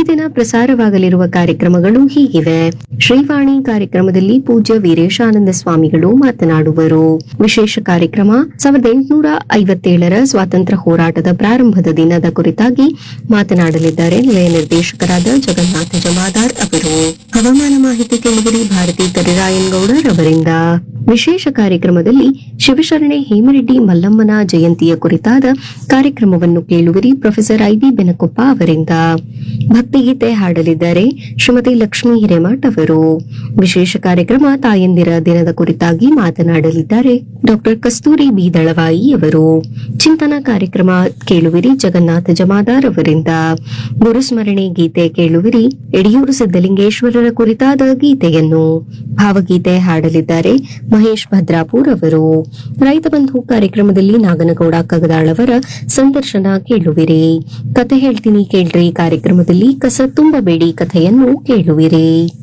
ದಿನ ಪ್ರಸಾರವಾಗಲಿರುವ ಕಾರ್ಯಕ್ರಮಗಳು ಹೀಗಿವೆ ಶ್ರೀವಾಣಿ ಕಾರ್ಯಕ್ರಮದಲ್ಲಿ ಪೂಜ್ಯ ವೀರೇಶಾನಂದ ಸ್ವಾಮಿಗಳು ಮಾತನಾಡುವರು ವಿಶೇಷ ಕಾರ್ಯಕ್ರಮ ಸಾವಿರದ ಎಂಟುನೂರ ಐವತ್ತೇಳರ ಸ್ವಾತಂತ್ರ್ಯ ಹೋರಾಟದ ಪ್ರಾರಂಭದ ದಿನದ ಕುರಿತಾಗಿ ಮಾತನಾಡಲಿದ್ದಾರೆ ನಿಲಯ ನಿರ್ದೇಶಕರಾದ ಜಗನ್ನಾಥ ಜಮಾದಾರ್ ಅವರು ಹವಾಮಾನ ಮಾಹಿತಿ ಕೇಳಿದರೆ ಭಾರತಿ ಕರಿರಾಯನಗೌಡರ್ ಅವರಿಂದ ವಿಶೇಷ ಕಾರ್ಯಕ್ರಮದಲ್ಲಿ ಶಿವಶರಣೆ ಹೇಮರೆಡ್ಡಿ ಮಲ್ಲಮ್ಮನ ಜಯಂತಿಯ ಕುರಿತಾದ ಕಾರ್ಯಕ್ರಮವನ್ನು ಕೇಳುವಿರಿ ಪ್ರೊಫೆಸರ್ ಐಬಿ ಬೆನಕೊಪ್ಪ ಅವರಿಂದ ಭಕ್ತಿಗೀತೆ ಹಾಡಲಿದ್ದಾರೆ ಶ್ರೀಮತಿ ಲಕ್ಷ್ಮೀ ಹಿರೇಮಠ್ ಅವರು ವಿಶೇಷ ಕಾರ್ಯಕ್ರಮ ತಾಯಂದಿರ ದಿನದ ಕುರಿತಾಗಿ ಮಾತನಾಡಲಿದ್ದಾರೆ ಡಾಕ್ಟರ್ ಕಸ್ತೂರಿ ಬಿ ದಳವಾಯಿ ಅವರು ಚಿಂತನಾ ಕಾರ್ಯಕ್ರಮ ಕೇಳುವಿರಿ ಜಗನ್ನಾಥ ಜಮಾದಾರ್ ಅವರಿಂದ ಗುರುಸ್ಮರಣೆ ಗೀತೆ ಕೇಳುವಿರಿ ಯಡಿಯೂರು ಸಿದ್ದಲಿಂಗೇಶ್ವರರ ಕುರಿತಾದ ಗೀತೆಯನ್ನು ಭಾವಗೀತೆ ಹಾಡಲಿದ್ದಾರೆ ಮಹೇಶ್ ಭದ್ರಾಪುರ್ ಅವರು ರೈತ ಬಂಧು ಕಾರ್ಯಕ್ರಮದಲ್ಲಿ ನಾಗನಗೌಡ ಕಗದಾಳ್ ಅವರ ಸಂದರ್ಶನ ಕೇಳುವಿರಿ ಕತೆ ಹೇಳ್ತೀನಿ ಕೇಳ್ರಿ ಕಾರ್ಯಕ್ರಮದಲ್ಲಿ ಕಸ ತುಂಬಬೇಡಿ ಕಥೆಯನ್ನು ಕೇಳುವಿರಿ